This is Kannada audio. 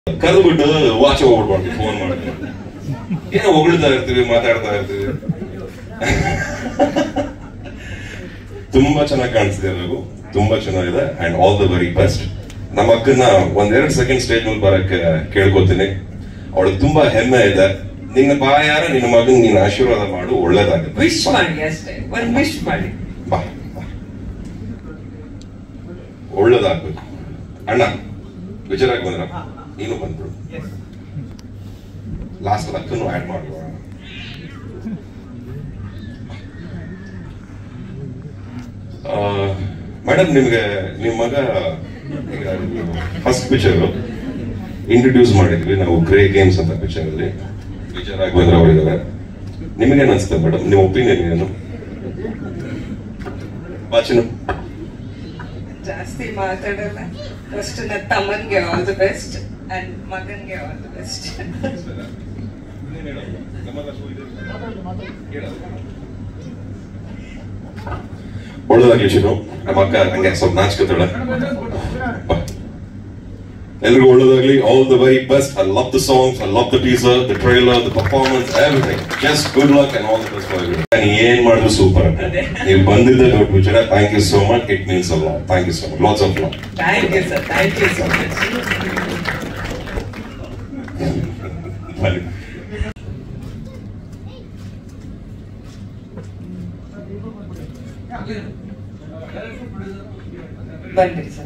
ಕರೆದ್ಬಿಟ್ಟು ವಾಚ್ ಹೋಗ್ಬಿಡ್ಬಾರ್ದು ಫೋನ್ ಮಾಡಿ ಏನೋ ಹೊಗಳ್ತಾ ಇರ್ತೀವಿ ಮಾತಾಡ್ತಾ ಇರ್ತೀವಿ ತುಂಬಾ ಚೆನ್ನಾಗಿ ಕಾಣಿಸ್ತಿದೆ ಎಲ್ಲರಿಗೂ ತುಂಬಾ ಚೆನ್ನಾಗಿದೆ and all the very best ನಮ್ಮ ಅಕ್ಕನ ಒಂದೆರಡು ಸೆಕೆಂಡ್ ಸ್ಟೇಜ್ ಮೇಲೆ ಬರಕ್ಕೆ ಕೇಳ್ಕೊತೀನಿ ಅವಳಿಗೆ ತುಂಬಾ ಹೆಮ್ಮೆ ಇದೆ ನಿನ್ನ ಬಾಯಾರ ನಿನ್ನ ಮಗನ್ ನೀನ್ ಆಶೀರ್ವಾದ ಮಾಡು ಒಳ್ಳೇದಾಗುತ್ತೆ ವಿಶ್ ಮಾಡಿ ಅಷ್ಟೇ ಒಂದ್ ವಿಶ್ ಮಾಡಿ ಬಾ ಬಾ. ಒಳ್ಳೇದಾಗ್ಬೇಕು ಅಣ್ಣ ವಿಚಾರಕ್ಕೆ ಬಂದ್ರ ನೀನು ಬಂದ್ಬಿಡು ಲಾಸ್ಟ್ ಅಕ್ಕನ್ನು ಆಡ್ ಮಾಡುವ ಮೇಡಮ್ ನಿಮ್ಗೆ ನಿಮ್ಮ ಮಗ ಫಸ್ಟ್ ಪಿಕ್ಚರ್ ಇಂಟ್ರೊಡ್ಯೂಸ್ ಮಾಡಿದ್ವಿ ನಾವು ಗ್ರೇ ಗೇಮ್ಸ್ ಅಂತ ಪಿಕ್ಚರ್ ಅಲ್ಲಿ ವಿಜಯ ರಾಘವೇಂದ್ರ ಅವರಿದ್ದಾರೆ ನಿಮಗೇನ್ ಅನ್ಸುತ್ತೆ ಮೇಡಮ್ ನಿಮ್ಮ ಒಪಿನಿಯನ್ ಏನು ವಾಚನ ಜಾಸ್ತಿ ಮಾತಾಡಲ್ಲ ಫಸ್ಟ್ ನನ್ನ ತಮ್ಮನ್ಗೆ ಆಲ್ ದಿ ಬೆಸ್ಟ್ ಅಂಡ್ ಮಗನ್ಗೆ ಆಲ್ ದಿ ಬೆಸ್ಟ್ ಒಳ್ಳೇದಾಗ್ಲಿ ಶಿನು ನಮ್ಮ ಅಕ್ಕ ಹಂಗೆ ಸ್ವಲ್ಪ ನಾಚ್ಕೋತಾಳೆ ಬಾ. ಎಲ್ರಿಗೂ ಒಳ್ಳೇದಾಗ್ಲಿ all the very best I love the songs I love the teaser the trailer the performance everything just good luck and all the best for ನಾನು ಏನ್ ಮಾಡಿದ್ರು ಸೂಪರ್ ನೀವು ಬಂದಿದ್ದೆ ದೊಡ್ಡ ವಿಚಾರ thank you so much it means ಅಲ್ಲ thank you so much lots of love thank you sir thank you so much ಬನ್ನಿ ಸರ್